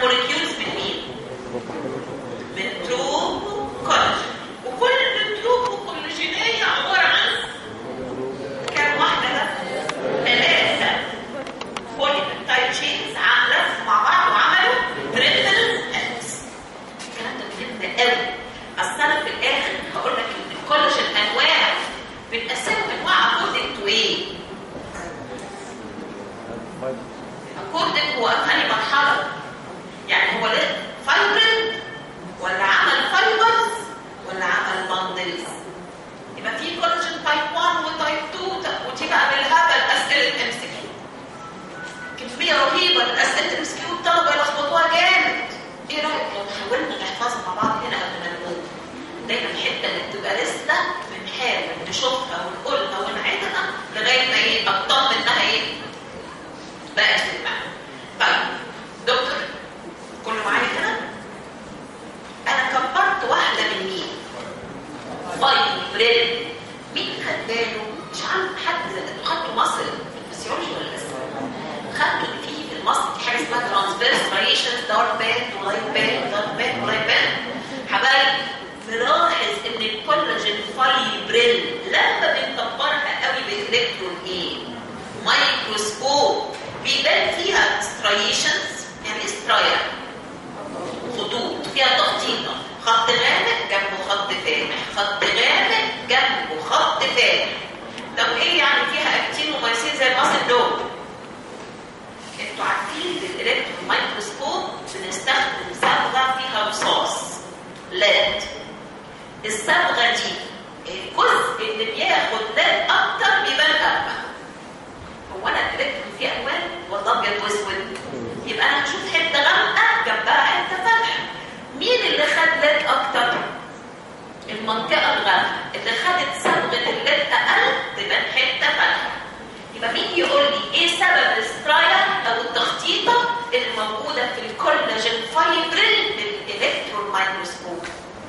موليكيولز من مين؟ من تروب كولاجين وكل تروب كولاجينيه عباره عن كام واحده ده؟ ثلاثه بوليبيبتايد تشينز لفوا مع بعض وعملوا تريبل هيلز الكلام ده مهم قوي اصل انا في الاخر هقول لك ان الكولاجين انواع بنقسمهم انواع اكوردنج تو ايه؟ اكوردنج هو في انهي مرحله؟ يعني هو ليه فايبرين ولا عمل فايبرز ولا عمل باندلز؟ يبقى في كولاجين تايب 1 وتايب 2 ودي بقى بالهبل اسئله ام سي كيو كميه رهيبه من اسئله ام سي كيو الطلبه يلخبطوها جامد ايه رايك لو حاولنا نحفظها مع بعض هنا قبل ما نقول دايما الحته اللي بتبقى لسه بنحاول نشوفها ونقولها ونعيدها لغايه ما ايه اطمن انها ايه بقت في دماغنا طيب دكتور كله معايا كده انا كبرت واحده من مين فايبرين مين خد باله مش عارف حد انتوا خدتوا مصر في الفسيولوجي ولا لسه خدتوا ان في في المصل في حاجه اسمها ترانسفيرس ريشن دارك باند ولايت باند دارك باند ولايت باند حبايبي نلاحظ ان الكولاجين فايبرين لما بنكبرها قوي بالالكترون ايه مايكروسكوب بيبان فيها سترايشنز يعني ايه سترايا خطوط فيها تخطيطه خط غامق جنبه خط فاتح خط غامق جنبه خط فاتح طب ايه يعني فيها اكتين ومايسين زي المصل دول انتوا عارفين بالالكترون مايكروسكوب بنستخدم صبغه فيها رصاص لاد الصبغه دي الجزء اللي بياخد لاد اكتر بيبان اغمق هو انا الالكترون فيه الوان ولا ابيض واسود يبقى انا هشوف حته غامقه جنبها حته فاتحه مين اللي خد لاد اكتر المنطقه الغامقه اللي خدت صبغه اللاد اقل تبان حته فاتحه يبقى مين يقول لي ايه سبب السترايا او التخطيطه الموجوده في الكولاجين فايبرين بالالكترون مايكروسكوب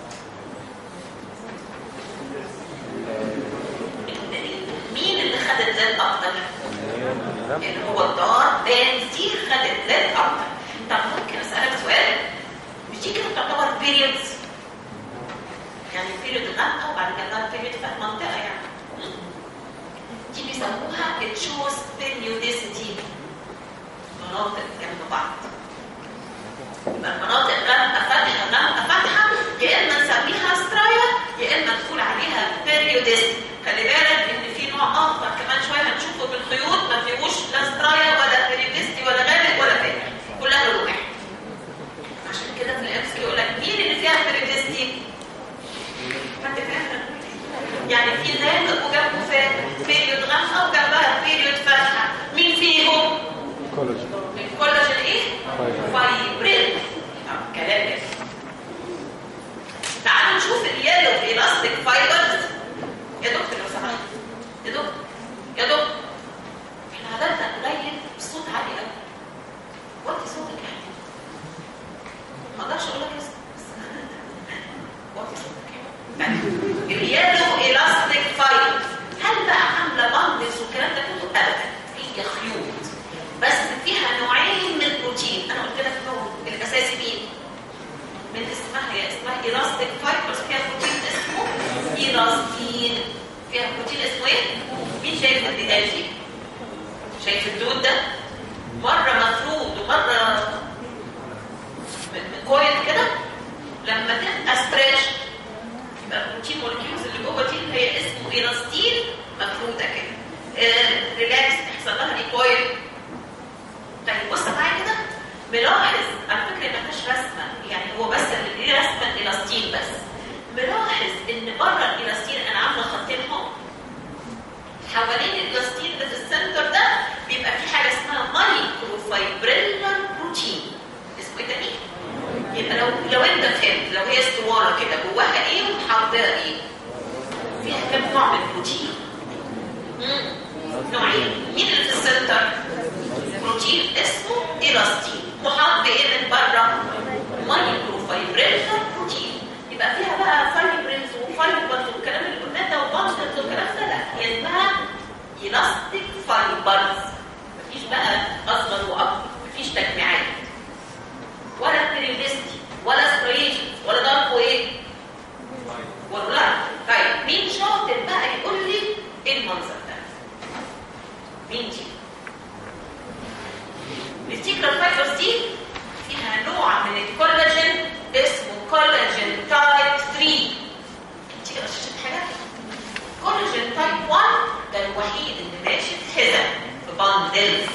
مين اللي خدت لاد اكتر اللي هو الدار بانز دي خدت لاد اكتر طب ممكن اسالك سؤال مش دي كده تعتبر بيريودز يعني بيريود غامقه وبعد كده بيريود في منطقه يعني دي بيسموها التشوز بيريوديسيتي مناطق جنب بعض يبقى المناطق غامقه فاتحه غامقه فاتحه يا اما نسميها سترايا يا اما نقول عليها بيريوديست خلي بالك ان في نوع اخر كمان شويه هنشوفه في الخيوط ما فيهوش لا سترايا ولا بيريوديستي ولا غامق ولا فاتح كلها لون واحد عشان كده في الام سي يقول لك مين اللي فيها بيريوديستي؟ ما انت فاهم يعني في غامق وجنبه فاتح بيريود غامقه وجنبها بيريود فاتحه مين فيهم؟ كولاجين الكولاجين ايه؟ فايبرين. فايبرين طب كلام جميل تعالوا نشوف اليالو الاستيك فايبرز يا دكتور لو سمحت يا دكتور يا دكتور احنا عددنا قليل الصوت عالي قوي وطي صوتك يا حبيبي ما اقدرش اقول لك بس وطي صوتك يا حبيبي. اليالو الاستيك فايبرز هل بقى عامله باندلز والكلام ده كله ابدا هي خيوط بس فيها نوعين من البروتين انا قلت لك نوع الاساسي مين من اسمها هي اسمها الاستيك فايبرز فيها بروتين اسمه الاستين فيها بروتين اسمه ايه مين شايف الدقات دي شايف الدود ده مره مفرود ومره كويل كده لما تبقى ستريتش يبقى البروتين مولكيولز اللي جوه دي اللي هي اسمه الاستين مفروده كده آه ريلاكس يحصل لها ريكويل طيب بص معايا كده ملاحظ على فكره ما فيهاش رسمه يعني هو بس اللي ليه رسمه الاستين بس ملاحظ ان بره الاستين انا عامله خطين اهو حوالين الاستين اللي في السنتر ده بيبقى في حاجه اسمها مايكرو فايبريلر بروتين اسمه ايه تاني؟ يبقى لو لو انت فهمت لو هي اسطوانه كده جواها ايه ومحوطها ايه؟ فيها كام نوع من البروتين؟ مم. نوعين مين اللي في السنتر؟ بروتين اسمه الاستين محاط بايه من بره؟ مايكرو فايبريلر بروتين يبقى فيها بقى فايبرينز وفايبرز والكلام اللي قلناه ده وبانشرز والكلام ده لا هي اسمها الاستيك فايبرز مفيش بقى اصغر واكبر مفيش تجميعات ولا الريتيكولار فايبرز دي فيها نوع من الكولاجين اسمه كولاجين تايب 3 تيجي غششت حاجه كولاجين تايب 1 ده الوحيد اللي ماشي في حزم في باندلز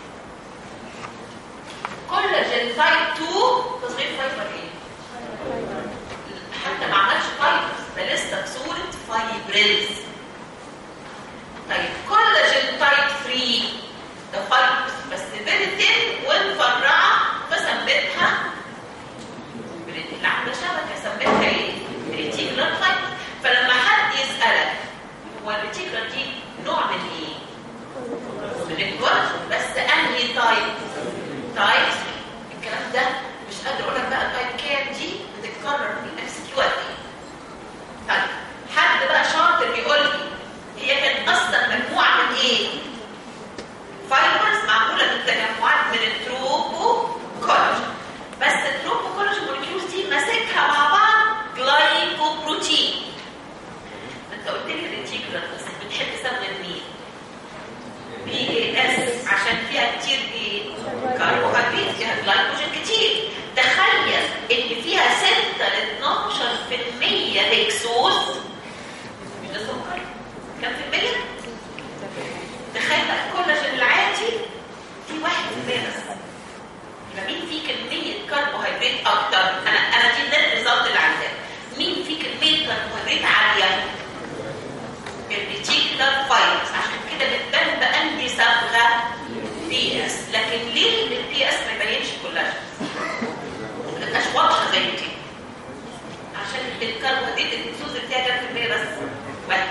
كولاجين تايب 2 تصغير فايبر ايه حتى ما عملش فايبرز ده لسه في صوره فايبريلز طيب كولاجين تايب 3 ده فايبرز بس فيريتين والفرعه فسميتها اللي عامله شبكه سميتها ايه؟ ريتيكولار فايبر فلما حد يسالك هو الريتيكولار دي نوع من ايه؟ من الكولاجين بس انهي تايب؟ تايب 3 الكلام ده مش قادر اقول لك بقى تايب كام دي بتتكرر في الاكس كيو قد ايه؟ طيب حد بقى شاطر بيقول لي هي كانت اصلا مجموعه من ايه؟ فايبرز معموله من تجمعات من التروبو كولاجين بس التروبو كولاجين مولكيولز دي ماسكها مع بعض جلايكوبروتين انت قلت لي الريتيكولار بس بتحب تستخدم مين؟ بي اي اس عشان فيها كتير ايه؟ كربوهيدرات فيها جلايكوجين كتير تخيل ان فيها 6 ل 12% هيكسوز مش ده سكر كام في المية؟ تخيل بقى الكولاجين العادي في 1% بس يبقى مين فيه كمية كربوهيدرات أكتر؟ أنا أنا دي النت ريزلت اللي عندها مين فيه كمية كربوهيدرات عالية؟ الريتيكولار فايبرز عشان كده بتبان بأنهي صبغة بي اس لكن ليه البي اس ما يبينش كولاجين؟ ما تبقاش واضحة زي كده عشان الكربوهيدرات الهكسوز اللي فيها كام في المية بس؟ واحد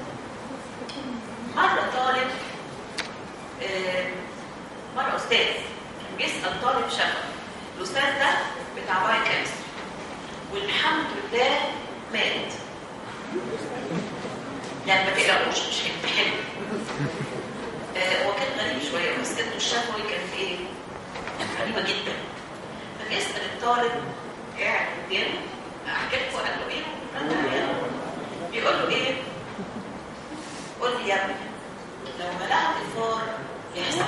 مرة طالب آه، مرة أستاذ كان بيسأل طالب شغل الأستاذ ده بتاع باي كيمستري والحمد لله مات يعني ما تقلقوش مش هيمتحن آه، هو كان غريب شوية بس كانت الشفوي كانت ايه؟ غريبة جدا فبيسأل الطالب قاعد قدامه احكي لكم قال له ايه؟ بيقول له ايه؟ قول لي يا ابني لو بلعت الفار يحصل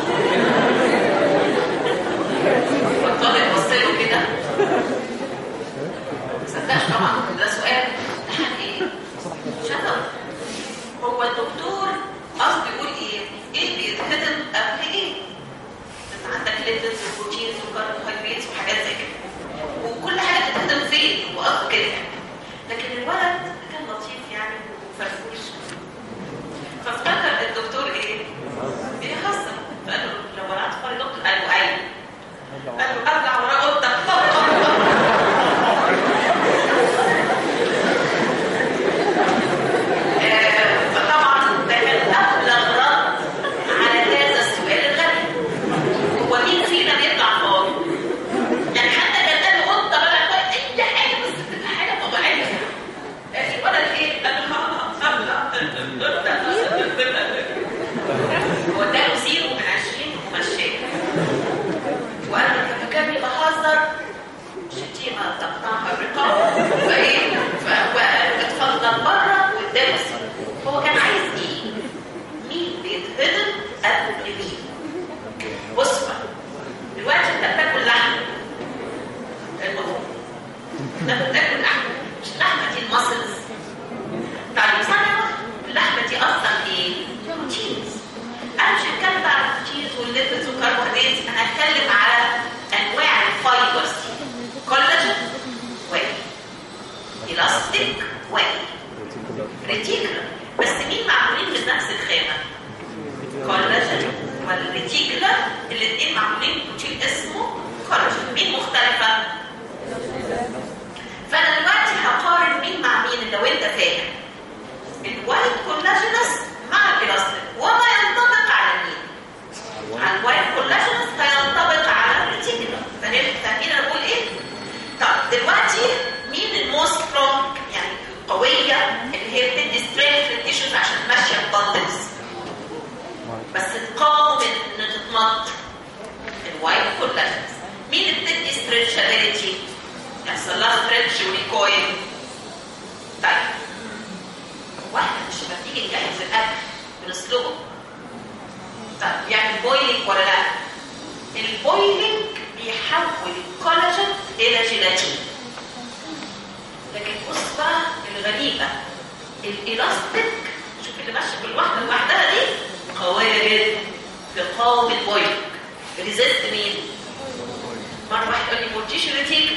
والطالب بص له كده ما صدقش طبعا ده سؤال امتحان ايه؟ شطر هو الدكتور قصده يقول ايه؟ ايه بيتهضم قبل ايه؟ انت عندك ليبيدز وبروتينز وكربوهيدرات وحاجات زي كده وكل حاجه بتتهضم فين؟ هو قصده كده لكن الولد كان لطيف يعني وفرفوش فافتكر الدكتور ايه؟ بيهزر فقال له لو ولعت فار دكتور قال له ايوه قال له ارجع ورا اوضتك آه، فطبعا ده كان ابلغ رد على هذا السؤال الغبي هو مين فينا بيطلع فاضي؟ يعني حتى كان قال له قطه بقى كويس اي حاجه بس بتبقى حاجه طبيعيه آه، الولد ايه؟ قال له ها هو اداله زيرو من 20 ومشاه وقال له انت فاكرني بهزر شتيمه تقطعها الرقاب فايه فقال اتفضل بره واداله زيرو هو كان عايز ايه؟ مين بيتهضم قبل مين؟ بص بقى دلوقتي انت بتاكل لحم المفروض انت بتاكل لحم مش اللحمه دي المسلز طيب ثانيه واحدة، اللحمه دي اصلا ايه؟ بروتينز انا مش هتكلم بقى على البروتينز والليبيدز والكربوهيدرات انا هتكلم على انواع الفايبرز دي كولاجين واحد الاستيك واحد ريتيكولار بس مين معمولين من نفس الخامه؟ كولاجين والريتيكولار الاثنين معمولين من بروتين اسمه كولاجين مين مختلفه؟ فانا دلوقتي هقارن مين مع مين لو انت فاهم الوايت كولاجينس مع الالاستيك وما ينطبق على مين؟ على الوايت كولاجينس هينطبق على الريتيكولار فاهم فاهمين انا بقول ايه؟ طب دلوقتي مين الموست سترونج يعني القويه اللي هي بتدي سترينث للتيشوز عشان ماشيه ببندلز بس تقاوم ان تتمط الوايت كولاجينس مين اللي بتدي ستريتشابيليتي؟ يحصل لها ستريتش وريكويل طيب واحنا مش لما بنيجي نجهز الاكل بنسلقه طيب يعني بويلنج ولا لا البويلنج بيحول الكولاجين الى جيلاتين لكن بص بقى الغريبه الالاستيك شوف اللي ماشي بالواحده لوحدها دي قويه جدا تقاوم البويلنج ريزيست مين؟ مره واحد قال لي مورتيش ريتيكل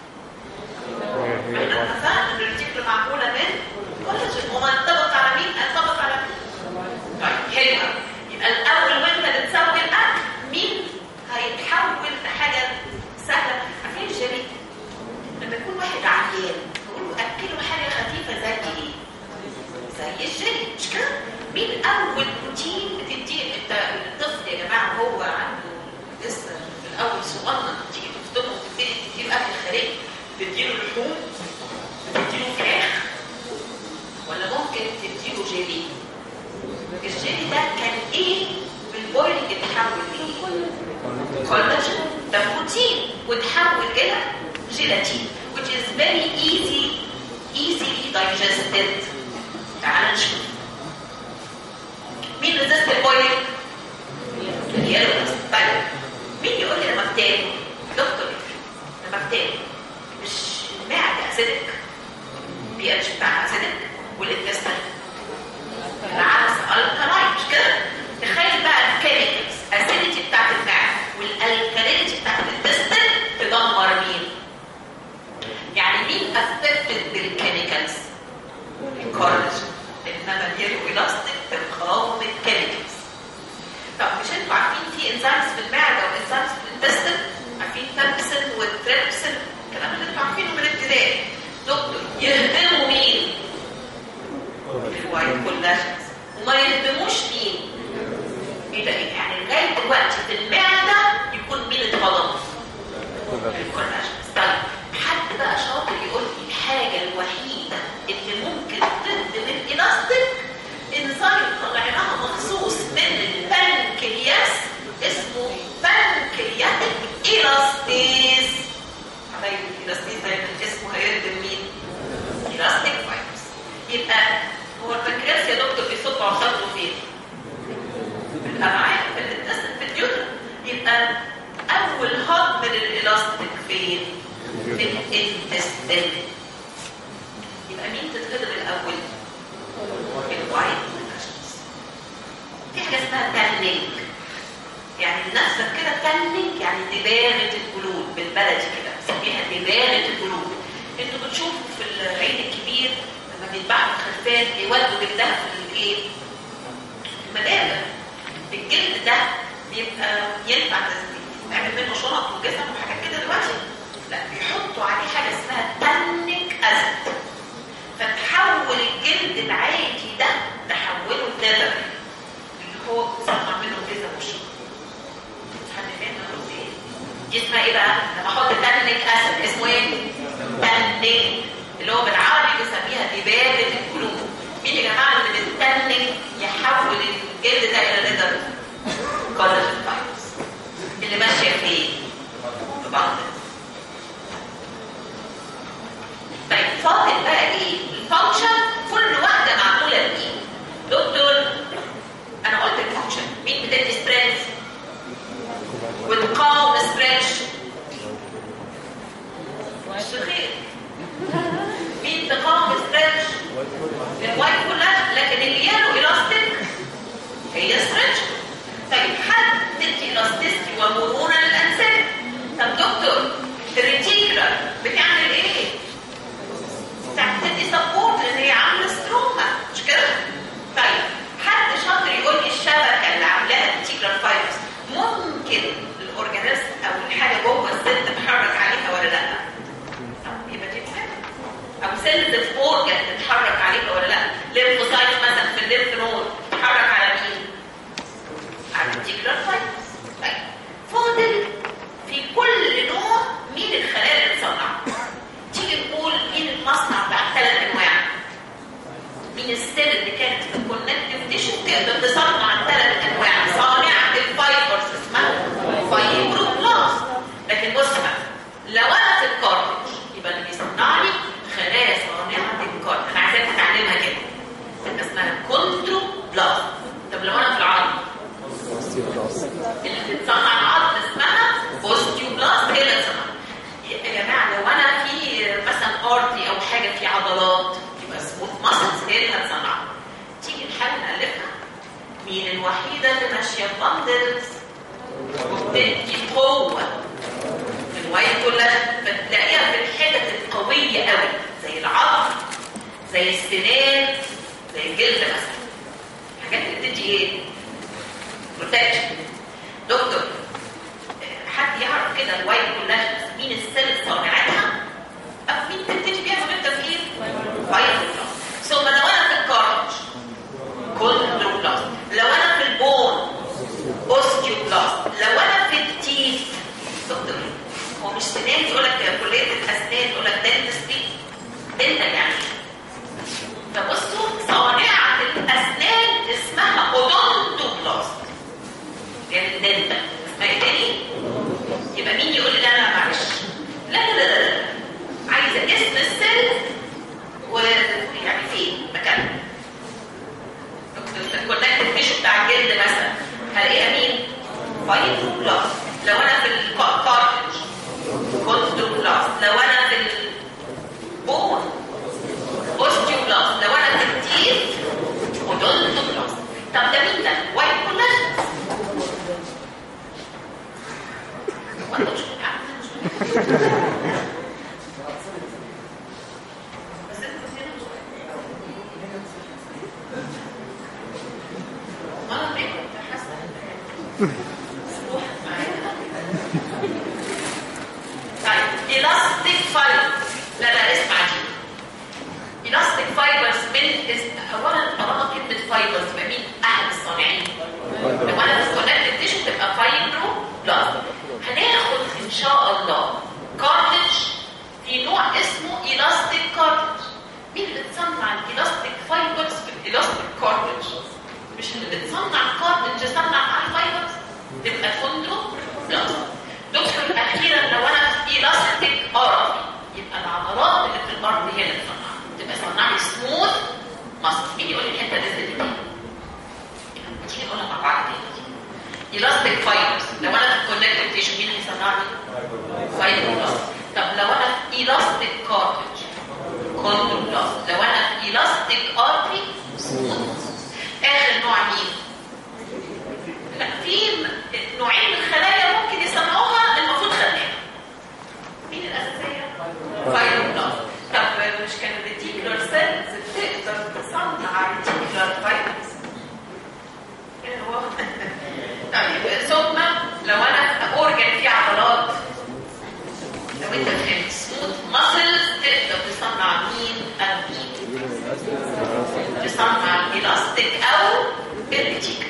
احنا اتفقنا ان الريتيكل معموله من كولاجين وما انطبق على مين؟ انطبق على مين؟ طيب حلو قوي. يبقى الاول وانت بتسوي الاكل مين هيتحول لحاجه سهله عارفين الجيلي لما يكون واحد عيان نقول له اكله حاجه خفيفه زي ايه زي الجيلي مش كده مين اول بروتين بتديه انت الطفل يا جماعه هو عنده لسه في الاول صغنن تيجي تفطمه وتبتدي تديله اكل خارجي تديله لحوم تديله فراخ ولا ممكن تديله جيلي الجيلي ده كان ايه بالبويلنج اتحول لايه كولاجين ده بروتين وتحول الى جيلاتين which is very easy easily digested تعال نشوف مين ريزيست البويلنج اليالو طيب مين يقول لي لما بتاكل دكتور لما بتاكل مش المعده اسيدك البي اتش بتاعها اسيدك والانتستين العدس الكلاين مش كده تخيل بقى الكيميكالز اسيديتي بتاعت المعده والالكالينيتي بتاعت الانتستين تدمر مين يعني مين افكتد بالكيميكالز الكولاجين انما الهيرو الاستيك تقاوم الكيميكالز طب مش انتوا عارفين في انزيمز في المعده وانزيمز في الانتستين عارفين تامبسن والتريبسن الكلام اللي انتوا عارفينه من ابتدائي دكتور يهدموا مين الوايت كولاجينز وما يهدموش مين ايه ده ايه يعني لغايه دلوقتي في المعده يكون مين اتهضم الكولاجينز طيب حد بقى شاطر يقول لي الحاجه الوحيده اللي ممكن تهدم الالاستيك انزيم طلعناها مخصوص من البنكرياس اسمه بنكرياتيك الاستيز حبايبي الاستيز ده اسمه هيهدم مين؟ الاستيك فايبرز يبقى هو البنكرياس يا دكتور بيصب عصارته فين؟ في الامعاء في الانتستين في الديوتر يبقى اول هضم للالاستيك فين؟ في الانتستين يبقى مين تتهضم الاول؟ الوايت في حاجه اسمها تانينج يعني لنفسك كده تانينج يعني دباغه الجلود بالبلدي كده بنسميها دباغه الجلود انتوا بتشوفوا في العيد الكبير لما بيذبحوا الخرفان بيودوا جلدها في الايه؟ المدابر الجلد ده بيبقى ينفع نعمل منه شنط وجزم وحاجات كده دلوقتي لا بيحطوا عليه حاجه اسمها تانيك اسيد فتحول الجلد العادي ده تحوله لنذر اللي هو بيصنع منه جزم وشنط حد فاهم انا قلت ايه؟ دي اسمها ايه بقى؟ لما احط تانيك اسيد اسمه ايه؟ تانيك اللي هو بالعربي بنسميها دبابه القلوب مين يا جماعه اللي بالتانيك يحول الجلد ده الى نذر؟ كولاجين فايبرز اللي ماشيه في ايه؟ في بعض طيب فاضل بقى ايه؟ الفانكشن كل واحده معموله بايه؟ دكتور انا قلت الفانكشن مين بتدي ستريس؟ وتقاوم ستريتش مش خير مين تقاوم ستريتش؟ الوايت كلها لكن اليالو الاستيك هي ستريتش طيب حد تدي الاستيستي ومرونه للانسان طب دكتور الوحيده اللي ماشيه ببندلز وبتدي قوه الوايت كولاجين فتلاقيها في الحتت القويه قوي زي العظم زي السنان زي الجلد مثلا الحاجات اللي بتدي ايه بروتكشن دكتور حد يعرف كده الوايت كولاجين مين السيل صانعتها او مين بتبتدي بيها من التفكير فايبروبلاست ثم لو انا في الكارج كوندروبلاست لو انا في البون اوستيوبلاست لو انا في التيث دكتور هو مش سنان يقول لك كليه الاسنان يقول لك دنتستري دنتال يعني فبصوا صانعه الاسنان اسمها اودونتوبلاست يعني الدنتال اسمها ايه تاني؟ يبقى مين يقول لي لا لا معلش لا لا لا لا, لا. عايزه اسم السيل ويعني فين مكانها الكونكتيف تيشو بتاع الجلد مثلا هلاقيها مين فايبروبلاست لو انا في الكارتج كونستروبلاست لو انا في البون اوستيوبلاست لو انا في التيث اودونتوبلاست طب ده مين ده وايت كولاجين وانت مش بس انت هنا اه ليه كنت حاسه روح معايا طيب الاستيك فايبر لا لا اسمع دي الاستيك فايبرز من اس- اولا طالما كلمه فايبرز يبقى مين احد الصانعين لو انا في كونكتد تيشو تبقى فايبرو بلاست هناخد ان شاء الله كارتج في نوع اسمه الاستيك كارتج مين اللي بتصنع الالاستيك فايبرز في الالاستيك كارتج مش اللي بتصنع كارتج تصنع معاه الفايبرز تبقى كوندرو بلاست دكتور اخيرا لو انا في الاستيك ارض يبقى العضلات اللي في الارض هي اللي بتصنع تبقى صنع لي سموث ماسل مين يقول لي الحته دي ازاي تاني تيجي نقولها مع بعض تاني الاستيك فايبرز لو انا في الكونكتيف تيشو مين هيصنع لي فايبروبلاست طب لو انا في الاستيك كارتج كوندروبلاست لو انا في الاستيك ارتري اخر نوع مين لا في م- نوعين من الخلايا ممكن يسموها المفروض خلايا مين الاساسيه فايبروبلاست طب مش كان الريتيكولار سيلز بتقدر تصنع ريتيكولار فايبرز ايه هو طيب ثم لو انا في اورجن فيه عضلات لو انت فهمت سموث ماسلز تقدر تصنع مين او مين تصنع الاستيك او الريتيكولار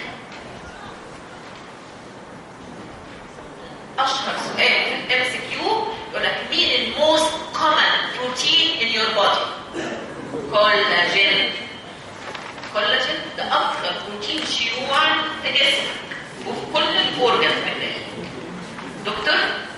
اشهر سؤال في الام سي كيو يقول لك مين الموست كومن بروتين ان يور بودي كولاجين كولاجين ده اكثر بروتين شيوعا في جسمك وفي كل الاورجنز بتلاقيه دكتور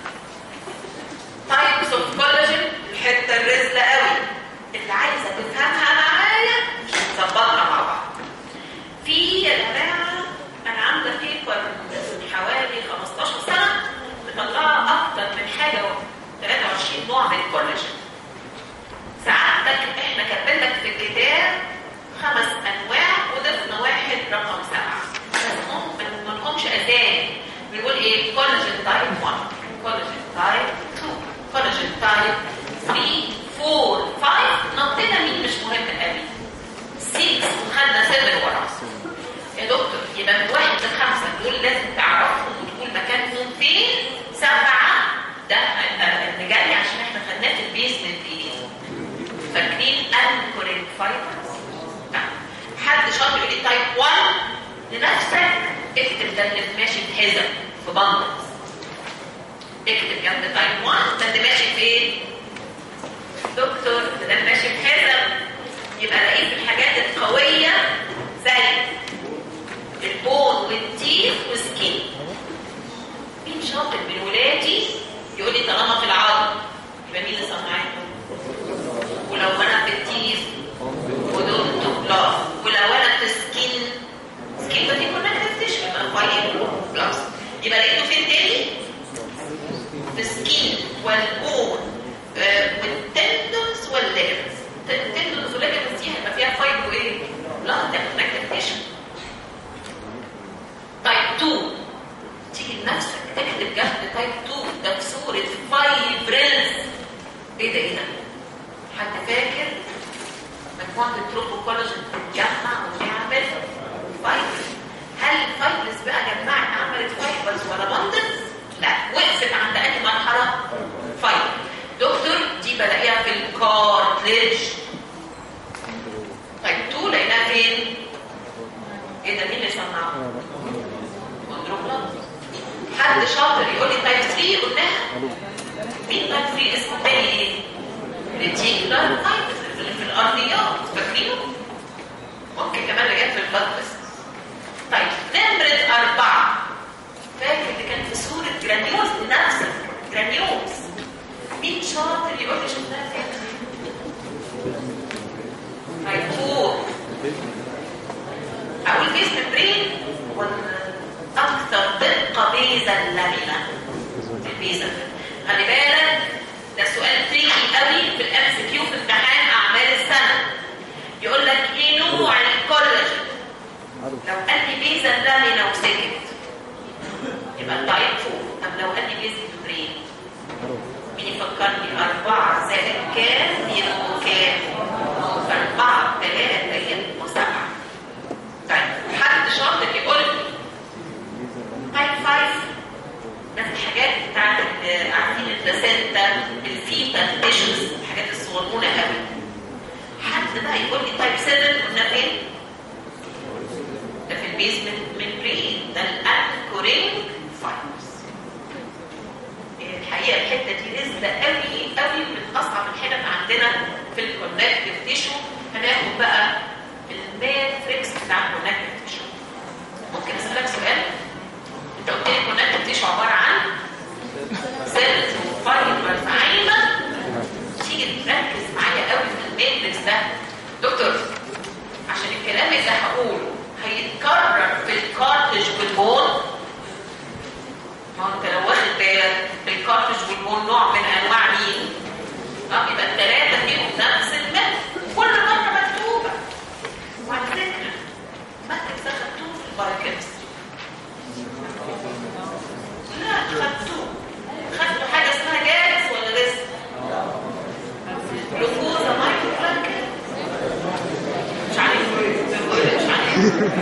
تايبس اوف كولاجين الحته الرزله قوي اللي عايزه تفهمها معايا نظبطها مع بعض في يا جماعه انا عامله بيبر من حوالي 15 سنه مطلعه اكتر من حاجه 23 نوع من الكولاجين سعادتك احنا كاتبين لك في الكتاب خمس انواع وضفنا واحد رقم سبعه بس هم ما لهمش اسامي بنقول ايه كولاجين تايب 1 كولاجين تايب 2 كولاجين تايب 3 4 5 نطينا مين مش مهم قوي 6 وخدنا 7 ورا يا دكتور يبقى من واحد لخمسه دول لازم تعرفهم وتقول مكانهم فين سبعه ده آه، اللي جاي عشان احنا خدناه في البيسمنت ايه فاكرين انكورينج فايبرز حد شاطر يقول لي تايب 1 لنفسك اكتب ده اللي ماشي في حزب في بندلز اكتب جنب تايب 1 ده اللي ماشي فين دكتور ده اللي ماشي في حزب يبقى الاقيه في الحاجات القويه زي البون والتيث والسكين مين شاطر من ولادي يقول لي طالما في العظم يبقى مين اللي صنعته ولو انا في التيث ودونتو بلاس ولو انا في سكين سكين ده دي كونكتيف تيشو يبقى فايبرو بلاس يبقى لقيته فين تاني في السكين والبون آه، والتندونز والليجمنتس التندونز والليجمنتس دي هيبقى فيها فايبرو ايه؟ لا ده كونكتيف تيشو 2 تيجي لنفسك تكتب جنب تايب 2 ده في صورة فايبريلز ايه ده ايه ده؟ حد فاكر؟ مجموعة التروبوكولاجين بتتجمع وتعمل فايبرز هل الفايبرز بقى جمعت عملت فايبرز ولا بندلز؟ لا وقفت عند انهي مرحلة؟ فايبر دكتور دي بلاقيها في الكارتليج طيب 2 لقيناها فين؟ ايه ده مين اللي سمعه؟ كوندروبلاست حد شاطر يقول لي تايب 3 قلناها مين تايب 3 اسمه تاني ايه؟ ريتيكولار فايبرز اللي في الارضيات فاكرينه؟ ممكن كمان اللي جت في البلاد طيب نمرة أربعة فاكر اللي كان في صورة جرانيوز لنفسك جرانيوز مين شاطر يقول لي شفناها فين؟ طيب فور أقول بيز ممبرين ولا أكثر دقة بيزا اللامنة البيزا خلي بالك ده سؤال تريكي قوي في الام سي كيو في امتحان أعمال السنة يقول لك إيه نوع الكولاجين لو قال لي بيزا اللامنة وسكت يبقى التايب فور طب لو قال لي بيز ممبرين مين يفكرني أربعة زائد كام يبقوا كام؟ أربعة ثلاثة يبقوا سبعة طيب حد شاطر يقول لي تايب فايف نفس الحاجات بتاعت ال- عارفين البلاسينتا الفيتا تيشوز الحاجات الصغنونة قوي حد بقى يقول لي تايب 7 قلنا فين؟ ده في البيزمنت ممبرين ده الانكورينج فايبرز الحقيقه الحته دي رزله قوي قوي من اصعب الحتت عندنا في الكونكتيف تيشو هناخد بقى الماتريكس بتاع الكونكتيف تيشو ممكن اسالك سؤال انت قلت لي الكونكتيف تيشو عباره عن سيلز وفايبرز عايمه تيجي تركز معايا قوي في الماتريكس ده دكتور عشان الكلام اللي هقوله هيتكرر في الكارتج والبون ما هو انت لو واخد بالك الكارتج والبون نوع من انواع مين؟ اه يبقى الثلاثه فيهم نفس المثل كل مره مكتوبه وعلى فكره المثل ده خدتوه في البايوكيمستري لا خدتوه خدتوا حاجه اسمها جالس ولا لسه؟ جلوكوزا مايكرو مش عارف مش عارف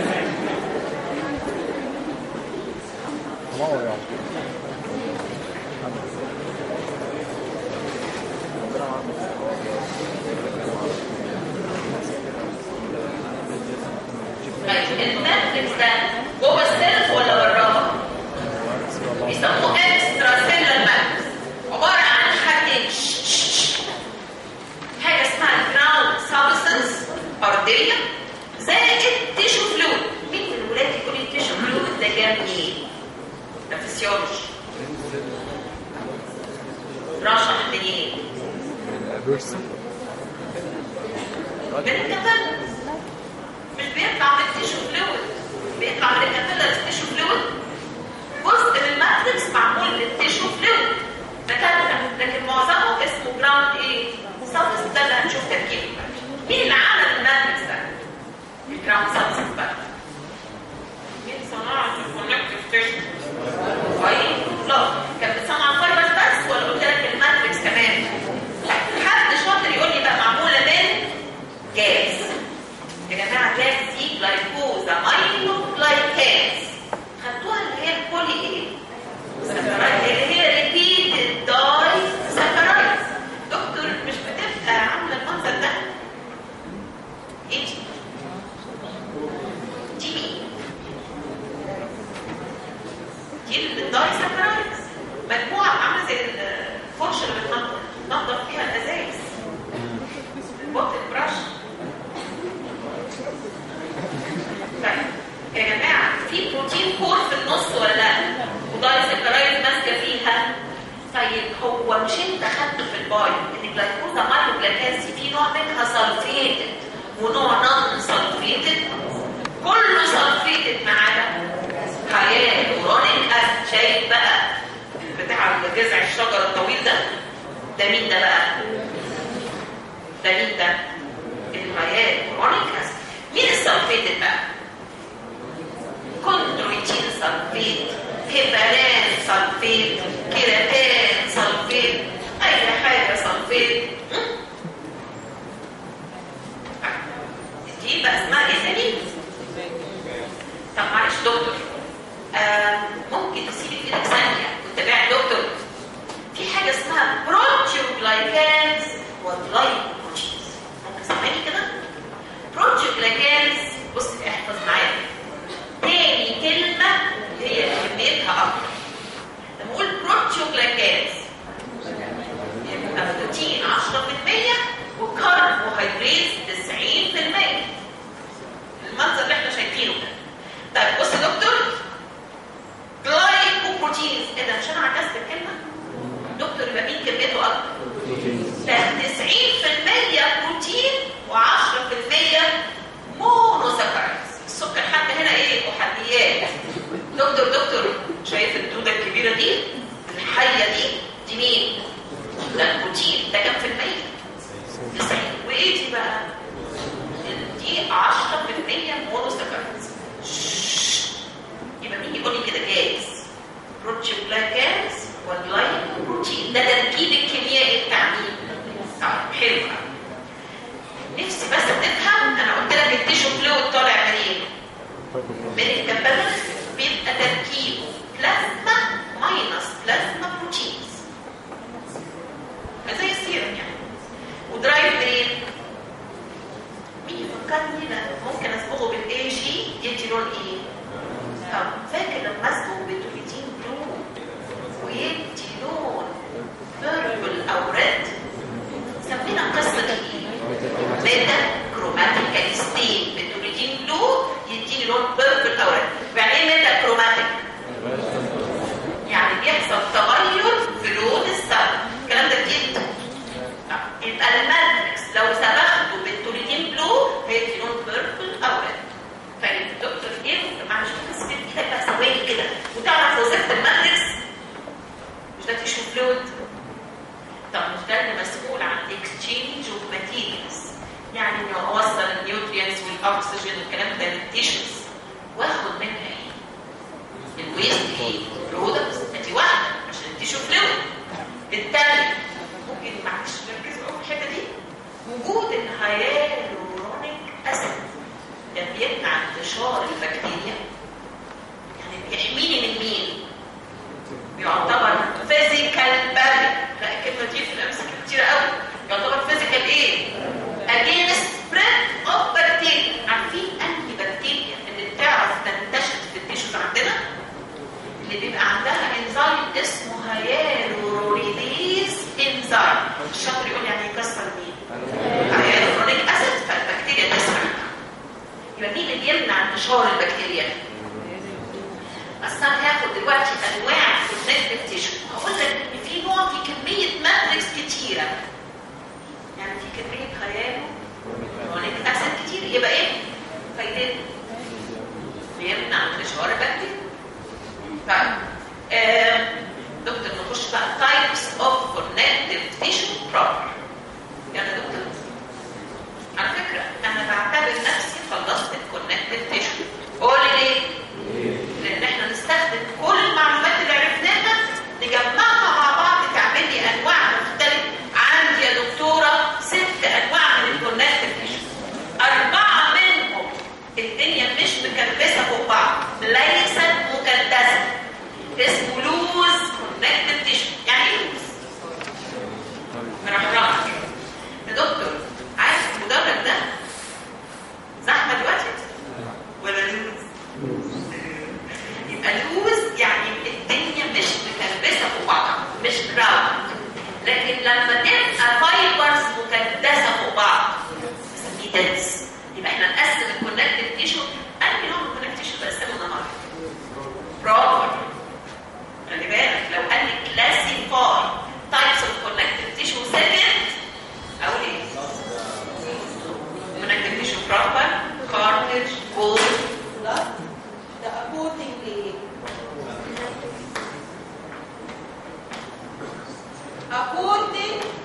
طيب الماتريكس ده جوه السيلز ولا براها؟ بيسموه اكسترا سيلر ماتريكس عباره عن حاجتين ش- ش- ش. حاجه اسمها جراوند سبستنس ارضيه زائد تيشو فلويد مين من الولاد يقول لي التيشو فلويد ده جاب منين؟ ده فسيولوجي رشح منين؟ من الكابيلز مش بيطلع من التيشو فلويد بيطلع من الكابيلز تيشو فلويد جزء من الماتريكس معمول للتيشو فلويد مكانها لكن معظمه اسمه جراوند ايه؟ سبس ده اللي هنشوف تركيبه مين اللي عمل الماتريكس ده؟ الجراوند سبس بقى مين صناعة الكونكتيف تيشو؟ طيب لا كانت بتصنع الفايبرز بس ولا قلت لك الماتريكس كمان؟ حد شاطر يقول لي بقى معمولة من جاز يا جماعة جاز دي جلايكوزا مايلو جلايكاز خدتوها اللي هي البولي ايه؟ سكرايد اللي هي ريبيتد داي سكرايد دكتور مش بتبقى عاملة المنظر ده ايه دي؟ دي مين؟ دي الداي سكرايد مجموعة عاملة زي الفرشة اللي بتنضف نضف فيها الازايز البوت البراش طيب يا جماعه في بروتين كور في النص ولا لا ودايسكرايد ماسكه فيها طيب هو مش انت خدته في البايو ان الجلايكوزا مايلو جلاكاز في نوع منها سلفيتد ونوع نون سلفيتد كله سلفيتد ما عدا هيالورونيك اسيد شايف بقى بتاع جذع الشجر الطويل ده ده مين ده بقى ده مين ده الهيالورونيك اسيد مين السلفيتد بقى كوندرويتين سلفيت هيبران سلفيت كيراتان سلفيت اي حاجه سلفيت دي بقى اسمها ايه تاني؟ طب معلش دكتور آه ممكن تسيبي في ايدك ثانيه وتتابعي دكتور في حاجه اسمها بروتيوجلايكانز وجلايكوبروتينز ممكن تسمعني كده؟ بروتيوجلايكانز بص احفظ معايا تاني كلمه هي كميتها اكتر لما اقول بروتيوجلايكانز يبقى بروتين 10% وكربوهيدرات 90% المنظر اللي احنا شايفينه ده طيب بص يا دكتور جلايكوبروتينز ايه ده مش انا عكست الكلمه دكتور يبقى مين كميته اكتر ده 90% بروتين و10% مونوساكرايدز السكر حتى هنا ايه احاديات دكتور دكتور شايف الدوده الكبيره دي الحيه دي دي مين ده البروتين ده كام في المية 90 وايه دي بقى دي 10% مونوساكرايدز يبقى مين يقول لي كده جايز بروتيوجلايكانز والجلايكوبروتين ده تركيب الكيميائي بتاع مين؟ طيب حلو نفسي بس تفهم انا قلت لك التيشو فلويد طالع منين؟ من الكابيلاريز بيبقى تركيبه بلازما ماينس بلازما بروتينز زي السيرم يعني ودرايف منين؟ مين يفكرني لا ممكن اصبغه بالاي جي يدي لون ايه؟ طب فاكر لما اصبغه بالتوفيتين بلو ويدي لون بيربل او ريد سمينا القصه دي ايه؟ ميتا كروماتيك ستين بالتوفيتين بلو يديني لون بيربل او ريد يعني ايه ميتا كروماتيك؟ يعني بيحصل تغير في لون السبب الكلام ده جديد يبقى الماتريكس لو صبغته بالتوليدين بلو هيدي لون بيربل او ريد طيب الدكتور ايه معلش بس في ايدك بقى ثواني كده وتعرف لو سبت الماتريكس مش ده تيشو فلويد طب مش ده اللي مسؤول عن اكستشينج اوف ماتيريالز يعني انه اوصل النيوترينز والاكسجين والكلام ده للتيشوز واخد منها ايه؟ الويست ايه؟ برودكتس ادي واحده عشان التيشو فلويد الثانيه ممكن معلش نركزوا قوي في الحته دي وجود الهيالورونيك اسيد ده بيمنع انتشار البكتيريا يعني بيحميني من مين؟ بيعتبر فيزيكال باري لا الكلمه دي في الامثله كتير قوي يعتبر فيزيكال ايه؟ اجينست سبريد اوف بكتيريا عارفين انهي بكتيريا اللي بتعرف تنتشر في التيشوز عندنا؟ اللي بيبقى عندها انزيم اسمه هيالورونيديز انزيم الشاطر يقول يعني يكسر مين؟ هيالورونيك اسيد فالبكتيريا تسمع يبقى مين اللي بيمنع انتشار البكتيريا؟ اصلا هاخد دلوقتي انواع الكونكتيف تيشو هقول لك ان في نوع في كميه ماتريكس كتيره يعني في كميه هيالورونيك اسيد كتير يبقى ايه؟ فايدته بيمنع انتشار البكتيريا طيب آه، دكتور نخش بقى types of connective tissue proper يعني دكتور على فكرة أنا بعتبر نفسي خلصت الكونكتيف تيشو قول لي ليه؟ لأن احنا نستخدم كل المعلومات اللي عرفناها نجمعها مع بعض تعمل لي أنواع مختلفة عندي يا دكتورة ست أنواع من الكونكتيف تيشو أربعة منهم الدنيا مش مكربسة فوق بعض ليست مكدسة اسمه لوز كونكتيف تيشو يعني ايه لوز؟ مرحرح يا دكتور عايز المدرج ده زحمة دلوقتي ولا لوز؟ يبقى لوز يعني الدنيا مش مكربسة فوق بعضها مش راوند لكن لما تبقى فايبرز مكدسة فوق بعض نسميه دنس يبقى احنا نقسم الكونكتيف تيشو انهي نوع من الكونكتيف تيشو بقسمه النهارده بروبر خلي بالك لو قال لي كلاسيفاي تايبس اوف كونكتيف تيشو سكند اقول ايه؟ كونكتيف تيشو بروبر كارتج بول لا ده according لايه؟ according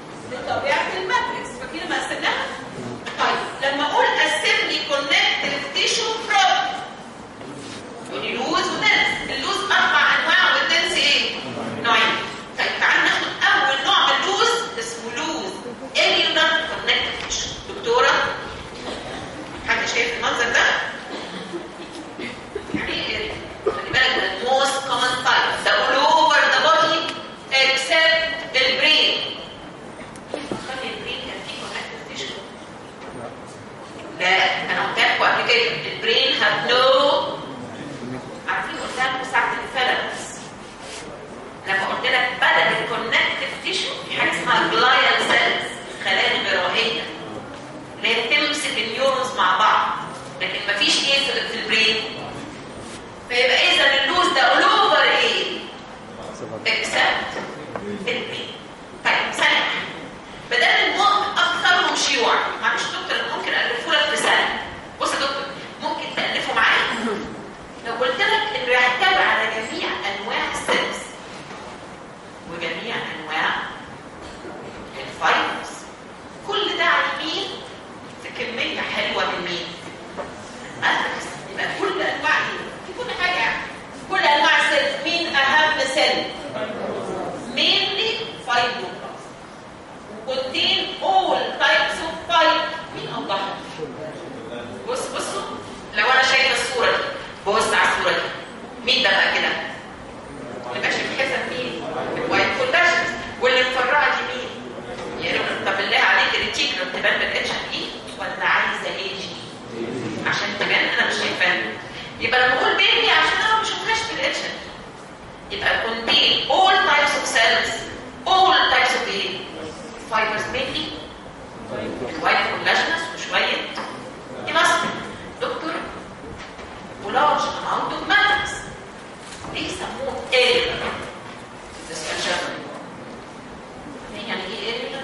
contain all types of pipe مين اوضحها بص بصوا لو انا شايفه الصوره دي بص على الصوره دي مين ده بقى كده اللي ماشي في حسب مين الوايت كونداشنز واللي مفرعه دي مين يعني طب بالله عليك الريتيكولر تبان بالاتش اي ولا عايزه ايه جي عشان تبان انا مش شايفاها يبقى لما اقول بيبي عشان انا ما شفتهاش بالاتش يبقى contain all types of cells all types of ايه fibers mainly الوايت كولاجينس وشويه elastic دكتور ولارج amount of matrix ليه سموه area discussion يعني ايه area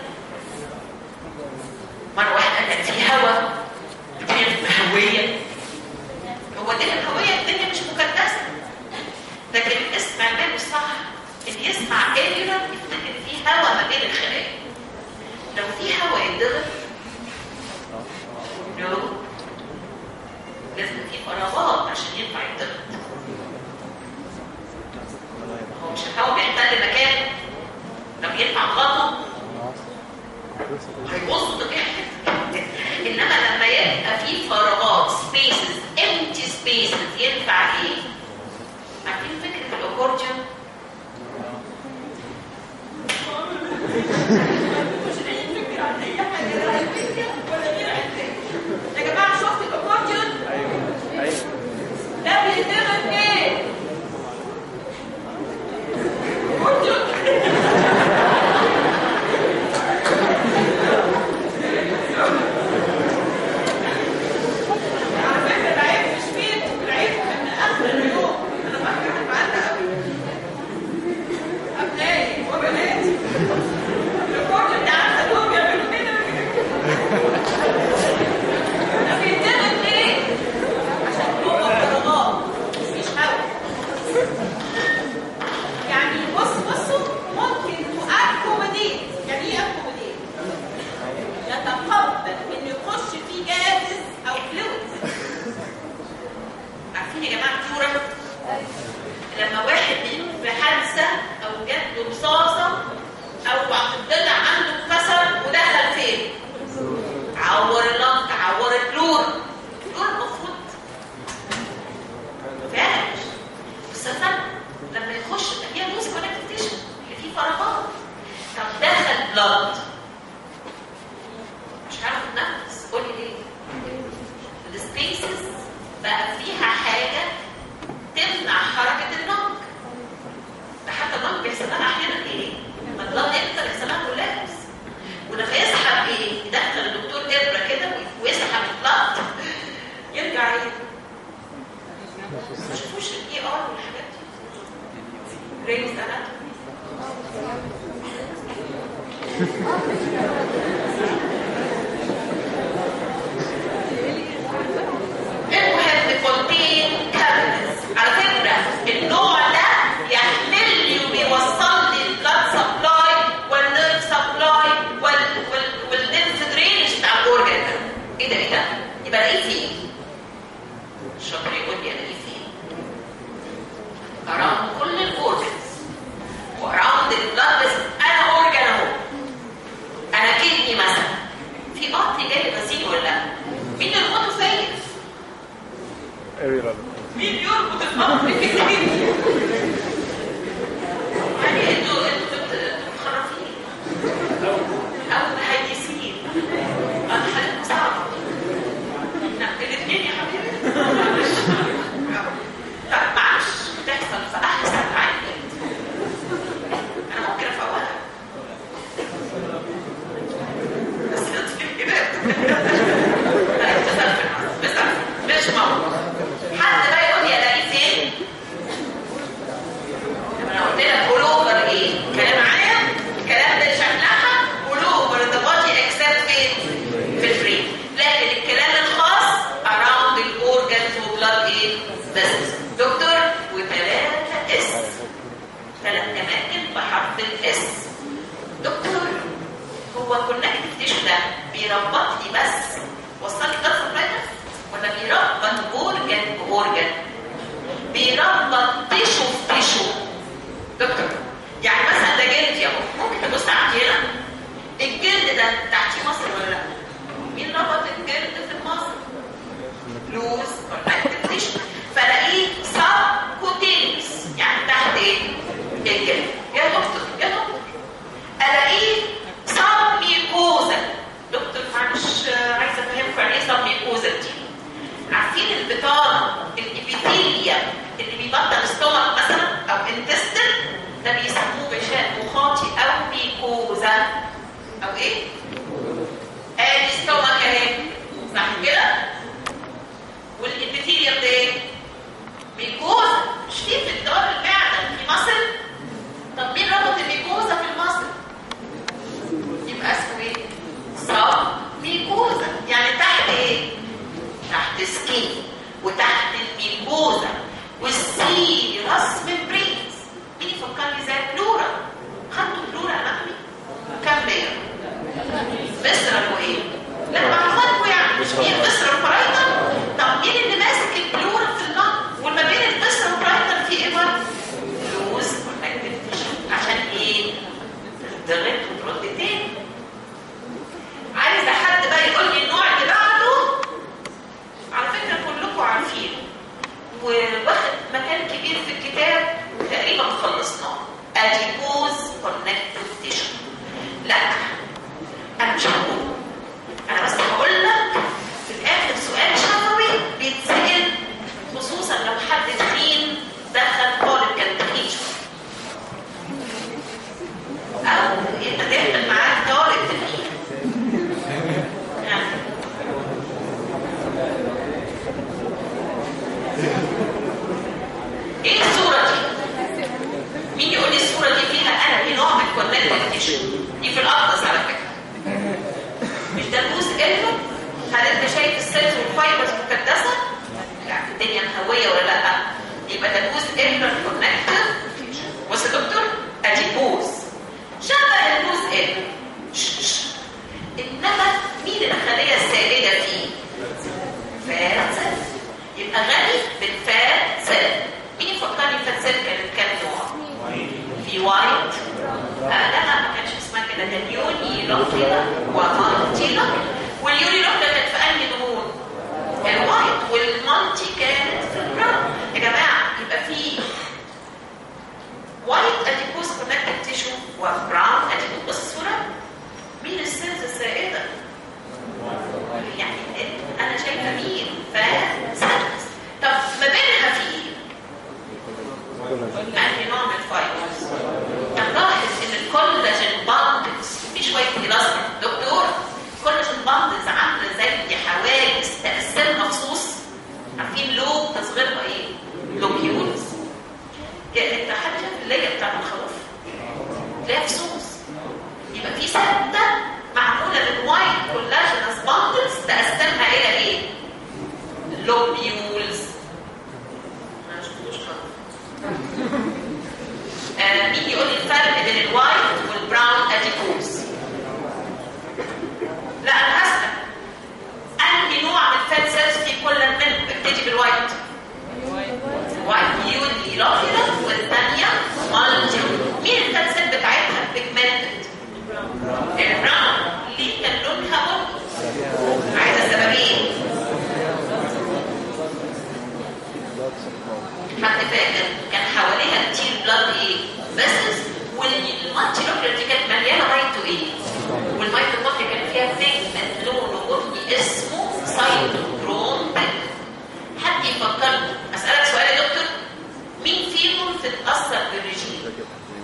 مره واحد قال لك في هواء الدنيا بتبقى هويه هو دي الهويه الدنيا مش مكدسه لكن الاسم علماني صح اللي يسمع area يفتكر في هواء ما بين الخلايا لو في هواء يتضغط نو لازم في فراغات عشان ينفع يتضغط هو مش الهواء بيحتل مكان لو ينفع غطه هيبص طبيعي انما لما يبقى في فراغات سبيسز empty spaces ينفع ايه عارفين فكره الاكورديون يا جماعه شفت الاكورديون ده بيتضغط ايه اكورديون على فكره العيب مش فين العيب من اخر اليوم انا فاكره هتبقى قوي ابنائي وبناتي الكورد ده عارفه انهم بيعملوا كده ده بيتضغط ليه؟ عشان هو فراغات مفيش هوا يعني بص بصوا ممكن تأكوموديت يعني ايه اكوموديت؟ يتقبل ان يخش فيه جاز او فلويد عارفين يا جماعه الكوره لما واحد في حادثه او جات له رصاصه او الضلع عنده اتكسر ودخل فين عور اللنق عور البلور البلور المفروض فاهم بس أنا لما يخش هي لوز كونكتيشن اللي فيه فراغات طب دخل بلاد مش عارف اتنفس قولي ليه السبيسز بقى فيها حاجه تمنع حركه اللنج ده حتى اللنج بيحصل لها احيانا ايه؟ لما اللنج يكتر يحصل لها كولابس ولما يسحب ايه؟ يدخل الدكتور ابره كده ويسحب البلط يرجع ايه؟ ما شافوش الاي ار والحاجات دي ريز اناتومي المهم كونتين كابلز على فكره النوع ده يحمل لي وبيوصل لي البلاد سبلاي والنيرف سبلاي وال وال والليمف درينج بتاع الاورجن ده ايه ده ايه ده؟ يبقى الاقيه فين؟ الشاطر يقول لي الاقيه فين؟ اراوند كل الاورجنز واراوند البلاد بس انا اورجن اهو انا كدني مثلا في قطر جاي غسيل ولا لا؟ مين يربطه فيا؟ مين يربط القطر في كدني؟ يعني انتوا انتوا بت- بتخرفين او مهيسين انا حالتكم صعبه لا الاثنين يا حبيبي معلش طب معلش بتحصل في احسن عين انا ممكن افوقها بس لطفي كده لا بتسلفن بتسلفن مش موضوع حد بقى يقول لي الاقيه فين طب انا قلت لك all over ايه كلام عام الكلام ده شكلها all over the body except فين في الفريم لكن الكلام الخاص around the organs وبلاد ايه بس دكتور وثلاثة اس ثلاث اماكن بحرف الاس دكتور هو كونكتيف تيشو ده بيربط لي بس وصل لي ده سبلاي ولا بيربط اورجن باورجن بيربط تيشو بتيشو دكتور يعني مثلا ده جلد يا ممكن تبص عندي هنا الجلد البطانه الابيثيليا اللي بيبطل ستومك مثلا او انتستن ده بيسموه غشاء مخاطي او ميكوزا او ايه؟ ادي ستومك اهي صح كده؟ والابيثيليا ده ايه؟ ميكوزا مش في في الدار المعده في مصل طب مين ربط الميكوزا في المصل؟ يبقى اسمه ايه؟ صاب ميكوزا يعني تحت ايه؟ تحت سكين وتحت الميكوزا والسيرس ممبرينز مين يفكرني زي بلورا خدتوا بلورا اناتومي كم بير مصر وايه لا معلوماتكم يعني مين مصر وفرايتر طب مين اللي ماسك البلورا في النار وما بين المصر وفرايتر في ايه برضه لوز كونكتيف عشان ايه تضغط وترد تاني عايزه حد بقى يقول لي النوع اللي بعده على فكره كلكم عارفينه وواخد مكان كبير في الكتاب تقريبا خلصناه اديبوز كونكتيف تيشو لا انا مش هقول انا بس هقول لك في الاخر سؤال شفوي بيتسال خصوصا لو حد تخين دخل طالب كان تخين شويه او يبقى داخل معاك طالب تخين يعني ايه الصورة دي؟ مين يقول لي الصورة دي فيها انا في نوع من كونكتيف تيشو دي في الاطلس على فكرة مش ده الجزء قلبه؟ هل انت شايف السيلز والفايبرز مكدسة؟ لا الدنيا مهوية ولا لا؟ يبقى ده الجزء قلبه كونكتيف بص يا دكتور ادي بوز شبه البوز قلبه انما مين الخلية السائدة فيه؟ فات سيل يبقى غني بالفات سيل مين يفكرني فات سيل كانت كام نوع؟ في وايت آه لا لا ما كانش اسمها كده كان يوني لوكيلا ومالتي لوكيلا واليوني لوكيلا كانت في انهي دهون؟ الوايت والمالتي كانت في البراون يا جماعه يبقى في وايت اديبوز كونكتد تيشو وبراون اديبوز بص الصوره مين السيلز السائده؟ يعني انا شايفه مين فسيلز طب ما بينها في ايه؟ انهي نوع من الفايبرز؟ هنلاحظ ان الكولاجين باندلز في شويه الاستيك دكتور الكولاجين باندلز عامله زي حواجز تقسيم مخصوص عارفين لوب تصغيرها ايه؟ لوكيولز يعني انت حد شايف الليله بتاع الخروف تلاقيها فصوص يبقى في سته معموله من وايت كولاجينس باندلز تقسمها الى ايه؟ لوبيولز ما شفتوش خالص آه مين يقول لي الفرق بين الوايت والبراون اديبوز لا انا هسأل انهي نوع من الفات سيلز في كل منهم ابتدي بالوايت وايت يوني لوكيلا والثانيه مالتي مين الفات سيل بتاعتها بيجمنتد البراون ليه كان لونها بني عايزه سببين حد فاكر كان حواليها كتير بلاد ايه بس والمالتي لوكيلا دي كانت مليانه مايتو ايه والميتوكوندريا كان فيها بيجمنت لونه بني اسمه سايتوكروم حد يفكرني اسالك سؤال يا دكتور مين فيهم تتاثر بالرجيم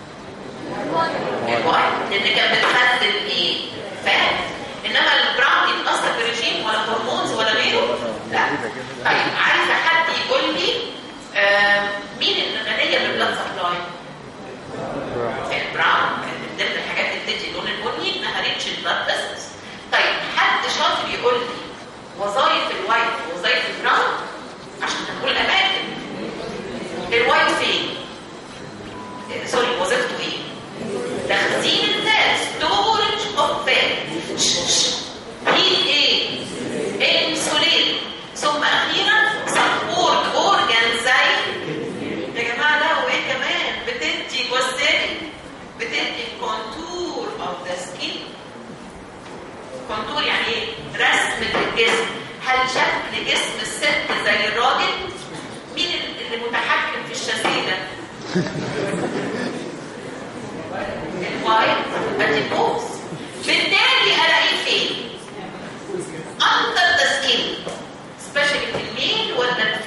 الوايت لان كانت بتخدم ايه فات انما البراون يتاثر بالرجيم ولا هرمونز ولا غيره لا طيب عايزه حد يقول لي آه مين الغنيه بالبلاد سبلاي البراون كانت من ضمن الحاجات اللي بتدي اللون البني انها ريتش البلاد فيسلز طيب حد شاطر يقول لي وظائف الوايت ووظائف البراون عشان نقول اماكن الوايت فين آه، سوري وظيفته ايه تخزين الفات ستورج اوف فات هيت ايه انسولين ثم اخيرا سبورت اورجان زي يا جماعه لا وايه كمان بتدي بصي بتدي كونتور اوف ذا سكين كونتور يعني ايه رسم الجسم هل شكل جسم الست زي الراجل مين اللي متحكم في الشاسيه ده الوايت اديبوز بالتالي الاقيه فين اندر ذا سكين سبيشالي في الميل ولا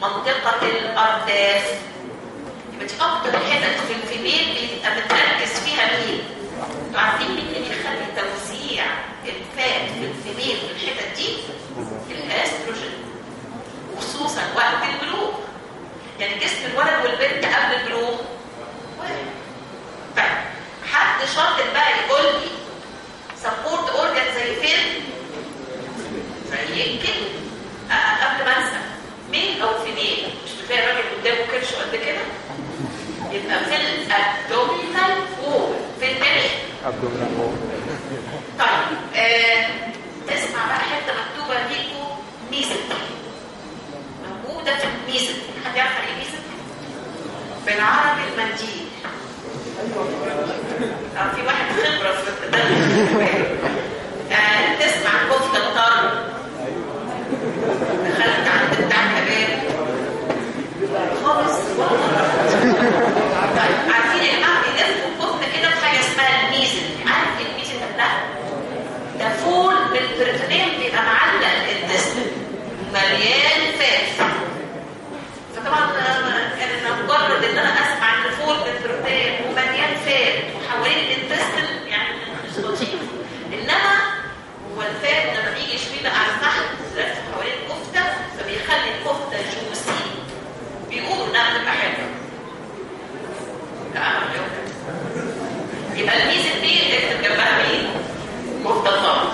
منطقة الأرداف يبقى دي أكتر حتت في الفيميل بيبقى متركز فيها مين؟ انتوا عارفين مين اللي بيخلي توزيع الفات في الفيميل في الحتت دي؟ الاستروجين وخصوصا وقت البلوغ يعني جسم الولد والبنت قبل البلوغ واحد طيب حد شاطر بقى يقول لي سبورت اورجان زي فين؟ زي الكلى آه، قبل ما انسى مين او فيميل مش بتلاقي راجل قدامه كرش قد كده يبقى في الابدومينال وول في البري abdominal wall. طيب آه، اسمع بقى حته مكتوبه ليكو ميزنتري موجوده في الميزنتري حد يعرف يعني ايه ميزنتري؟ بالعربي المنديل اه في واحد خبره في ده آه، تسمع كفته الطرب دخلت عند بتاع كباب خالص طيب عارفين يا جماعه بيلفوا الكفته كده بحاجه اسمها الميزن عارف ايه الميزن ده؟ ده فول بالبريتونيل بيبقى معلق الانتستين مليان فات فطبعا آه، انا مجرد ان انا اسمع ان فول بالبروتين ومليان فات وحوالين الانتستين يعني مش لطيف انما هو الفات لما بيجي يشوي بقى على الفحم لف حوالين الكفته فبيخلي الكفته جوسي بيقولوا انها بتبقى حلوه لا أنا اليوم يبقى الميزه دي اكتب جنبها مين؟ كفته طبعا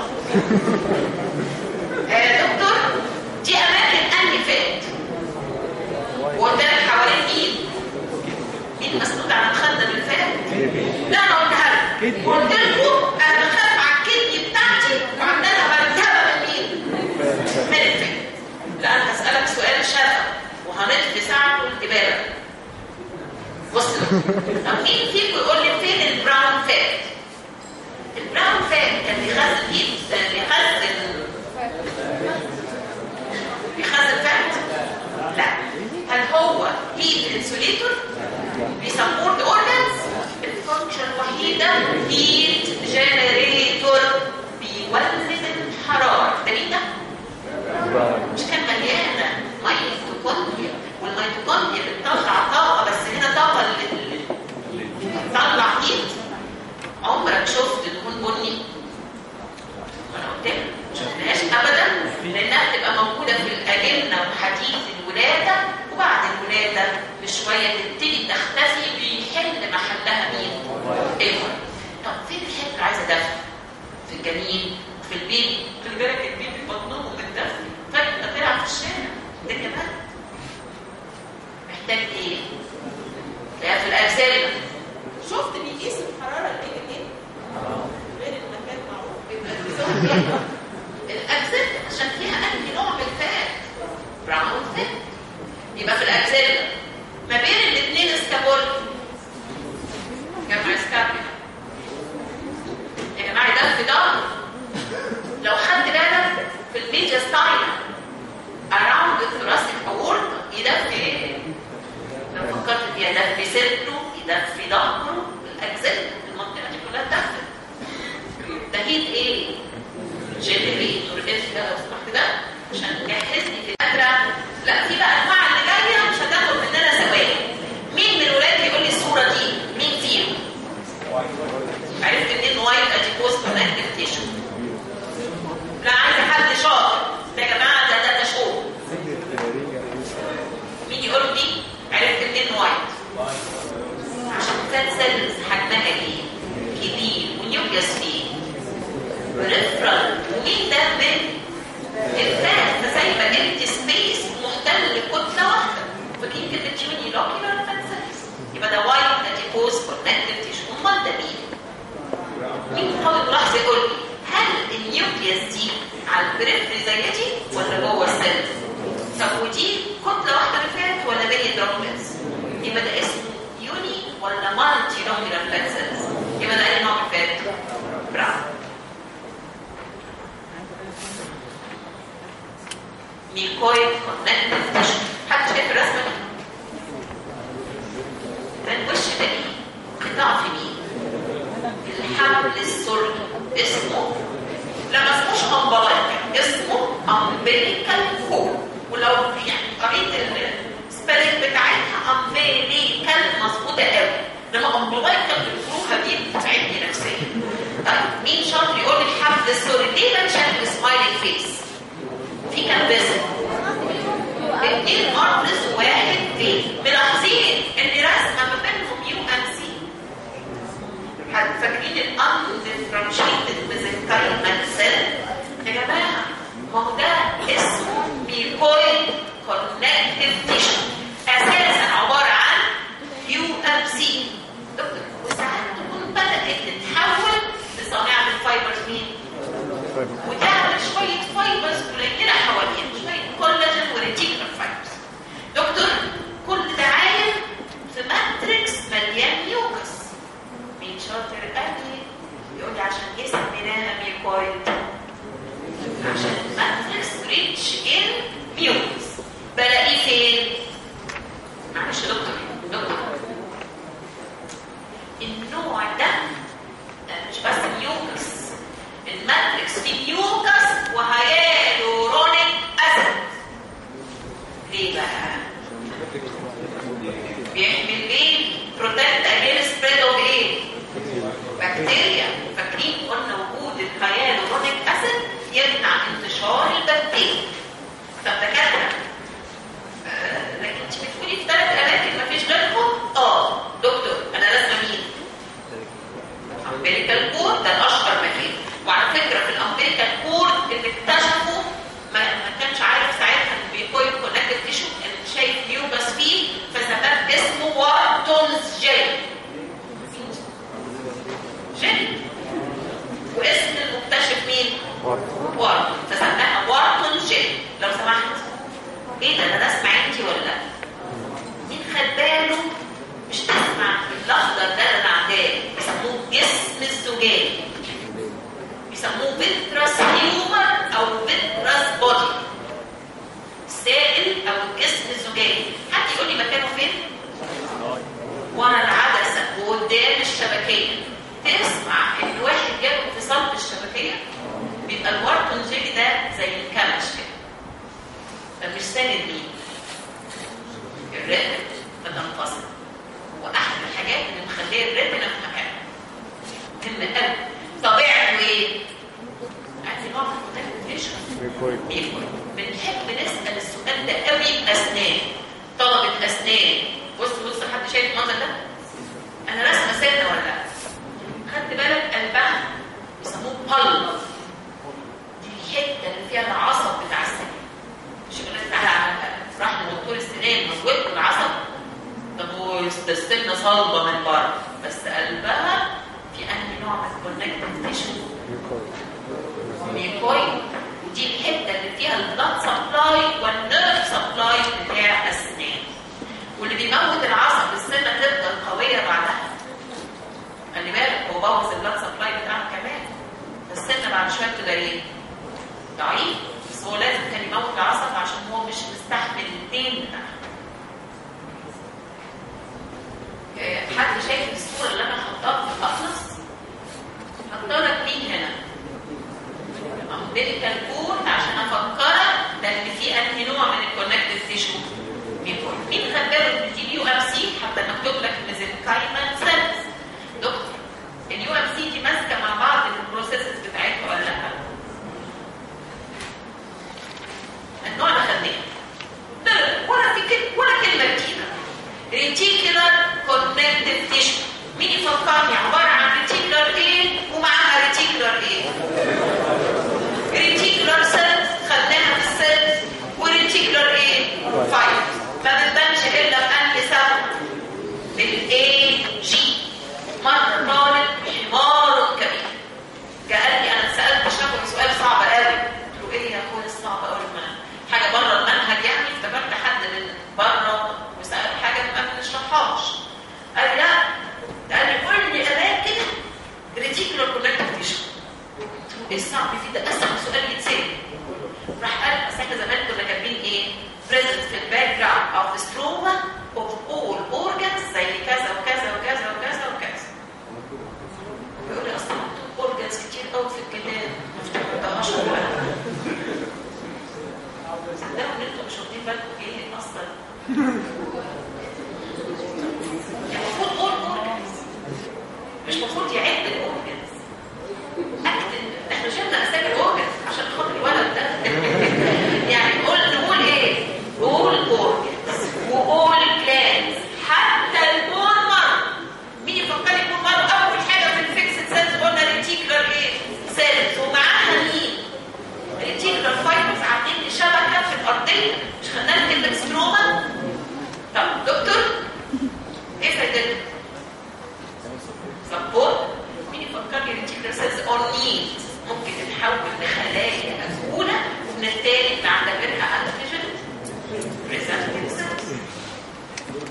آه دكتور دي اماكن انهي فات وقلت لك حوالين مين؟ مين مسؤول عن مخدم الفات؟ لا انا قلتها لك قلت لكم انا بخاف على الكدني بتاعتي وعندنا مرتبه من مين؟ من الفات لا انا هسالك سؤال شفا وهنطفي ساعته الاباره بص بقى. طب مين فيكم يقول لي فين البراون فات؟ البراون فات كان بيخزن هيت بيخزن بيخزن فات؟ لا هل هو هيت انسوليتور؟ بيسبورت اورجانز؟ الفانكشن الوحيده هيت جنريتور بيولد الحراره ده مين ده؟ مش كان مليانه ميتوكوندريا والميتوكوندريا بتطلع طاقه بس هنا طاقه اللي بتطلع هيت عمرك شفت دهون بني؟ وانا قلت لك ما شفناهاش ابدا لانها بتبقى موجوده في الاجنه وحديث الولاده وبعد الولاده بشويه تبتدي تختفي بيحل محلها مين؟ الورم طب فين الحته عايزه دفء؟ في الجنين في البيبي خلي بالك البيبي بطنه متدفي فجاه طلع في الشارع الدنيا برد محتاج ايه؟ تلاقيها في الاجزاء شفت بيقيس الحراره اللي ايه؟ غير المكان معروف بيبقى النظام كده. الاجزاء عشان فيها انهي نوع من الفات براون فات يبقى في الاجزاء ما بين الاثنين اسكابول جمع اسكابول يا جماعه ده في ضهر لو خدت بالك في الميديا ستايل اراوند الثوراسيك اورتا يدفي ايه؟ لو فكرت فيها يدفي صدره يدفي ظهره الاجزاء المنطقه دي كلها تدفي ده هيت ايه؟ جنريتور اف ده لو سمحت ده عشان تجهزني في الفكره لا في بقى انواع اللي جايه مش هتاخد مننا ثواني مين من الولاد يقول لي الصوره دي؟ مين فيهم؟ عرفت منين وايت اديبوز كونكتيف تيشو لا عايز حد شاطر ده يا جماعه ده ده تشوه مين يقول دي عرفت منين وايت عشان فات سيلز حجمها ايه كبير ونيوكليوس فيه بريفرال ومين ده من الفات فسايبه امتي سبيس محتل لكتله واحده فاكرين كلمه يوني لوكيولار فات سيلز يبقى ده وايت اديبوز كونكتيف تيشو امال ده مين مين حاول تلاحظ يقول لي هل النيوكليوس دي على البريفري زي دي ولا جوه السيل طب ودي كتله واحده من الفات ولا ميني دروبلتس يبقى ده اسمه يوني ولا مالتي نوكلير فات سيلز يبقى ده اي نوع من الفات براون ميكويد كونكتيف تيشو حد شايف الرسمه دي؟ ده الوش ده ايه؟ قطاع في مين؟ الحبل السري اسمه لا ما اسموش امبلايكال اسمه امبليكال فور ولو يعني قريت ال- ماما والله كانت الفروخه دي بتتعبني نفسيا طيب مين شاطر يقول لي حرف الصورة ليه بنشأ السمايلينج فيس في كام بزن اتنين ارتس وواحد في ملاحظين ان رسمه ما بينهم يو ام سي فاكرين الانفرانشيتد ميزنكايمال سيل يا جماعه ما هو ده اسمه ميكويد كونكتيف تيشو اساسا عباره عن يو ام سي دكتور وساعات تكون بدات تتحول لصانعه الفايبرز مين؟ وتعمل شويه فايبرز قليله حواليها شويه كولاجين وريتيكولار فايبرز دكتور كل ده عايم في ماتريكس مليان ميوكس مين شاطر قال لي يقول لي عشان ايه سميناها ميوكويد عشان الماتريكس ريتش ان ميوكس بلاقيه فين معلش يا دكتور دكتور النوع ده آه، مش بس ميوكس الماتريكس فيه ميوكس وهيالورونيك اسيد ليه بقى بيحمي البيبي بروتكت اجين سبريد اوف ايه بكتيريا فاكرين قلنا وجود الهيالورونيك اسيد يمنع انتشار البكتيريا طب دكاتره آه، لكن انت بتقولي في ثلاث اماكن مفيش غيرهم اه دكتور انا لازم مين امبيريكال كور ده الاشهر مكان وعلى فكره في الامبيريكال كور اللي اكتشفوا ما, ما كانش عارف ساعتها ان بيكوين كونكتيف تيشو كان شايف ميوبس فيه فسماه اسمه وارتونز جيل جيل واسم المكتشف مين؟ وارتون فسماها وارتون جيل لو سمحت ايه ده انا اسمع انت ولا لا؟ مين خد باله مش تسمع الاخضر ده اللي عداه بيسموه جسم الزجاج بيسموه فيترس هيومر او فيترس بودي السائل او الجسم الزجاجي حد يقول لي مكانه فين ورا العدسه وقدام الشبكيه تسمع ان واحد جاب اتصال بالشبكيه بيبقى الورتون جيلي ده زي الكمش كده فمش ساند مين الرئه بتنفصل واحد الحاجات اللي مخليه الريتنا في مكانها مهم قوي طبيعته ايه؟ عندي نوع من الكونكتيشن بيكون بنحب نسال السؤال ده قوي اسنان طلبه اسنان بص بص حد شايف المنظر ده؟ انا راسمه سنه ولا لا؟ خدت بالك قلبها بيسموه بل دي الحته اللي فيها العصب بتاع السنان مش يقول لك تعالى راح لدكتور السنان موت له العصب طب هو ده السنه صلبه من بره بس قلبها في انهي نوع من الكونكتيف تيشو ميكويد ودي الحته اللي فيها البلاد سبلاي والنيرف سبلاي بتاع الاسنان واللي بيموت العصب السنه تفضل قويه بعدها خلي بالك هو بوظ البلاد سبلاي بتاعها كمان السنه بعد شويه تبقى ايه؟ ضعيف بس هو لازم كان يموت العصب عشان هو مش مستحمل الدين بتاعها آه، حد شايف الصوره اللي انا حطاها في الاطلس؟ حطها لك مين هنا؟ امبيريكال كود عشان افكرك ده اللي فيه انهي نوع من الكونكتيف تيشو ميكول مين خد باله ان دي يو ام سي حتى مكتوب لك ميزنكايمال سيلز دكتور اليو ام سي دي ماسكه مع بعض البروسيسز بتاعتها ولا لا؟ النوع ده خدناه لا ولا في كلمه ولا كلمه جديده ريتيكولار كونكتيف تيشو مين يفكرني عباره عن ريتيكولار ايه ومعاها ريتيكولار ايه؟ ريتيكولار سيلز خدناها في السيلز وريتيكولار ايه؟ فايبرز ما بتبانش الا في انهي سبب؟ بالاي جي مره طالب حمار كبير قال لي انا سالت شافه سؤال صعب قوي قلت له ايه يا اخويا الصعب قوي المنهج حاجه بره المنهج يعني افتكرت حد من بره وسال حاجه ما بنشرحهاش قال لي لا ده قال لي كل اماكن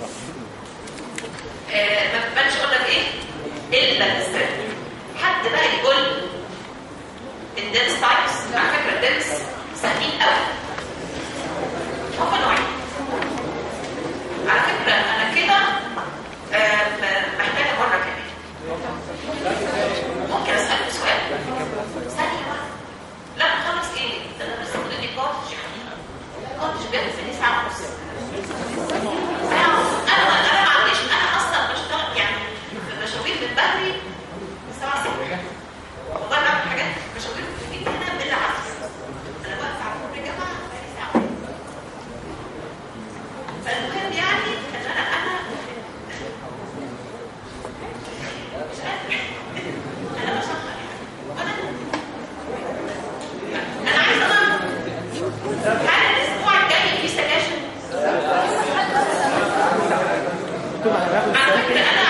آه، ما بقاش اقول لك ايه الا السر حد بقى يقول الدنس تايبس على فكره الدنس سهلين قوي هم نوعين على فكره انا كده آه، م- محتاجه مره كمان ممكن اسالك سؤال ثانيه واحده لا خلاص ايه ده انا بس فاضل لي كوتش يا حبيبي كوتش بياخد مني ساعه ونص ساعه ونص انا انا ما عنديش انا اصلا بشتغل يعني في المشاوير من بدري الساعه 6 والله بعمل حاجات مشاوير في البيت هنا بالعكس انا واقفه على كل جامعه بقالي ساعه فالمهم يعني ان انا انا مش قادره انا بشتغل وانا انا عايزه اضرب هل الاسبوع الجاي في سكاشن على فكره انا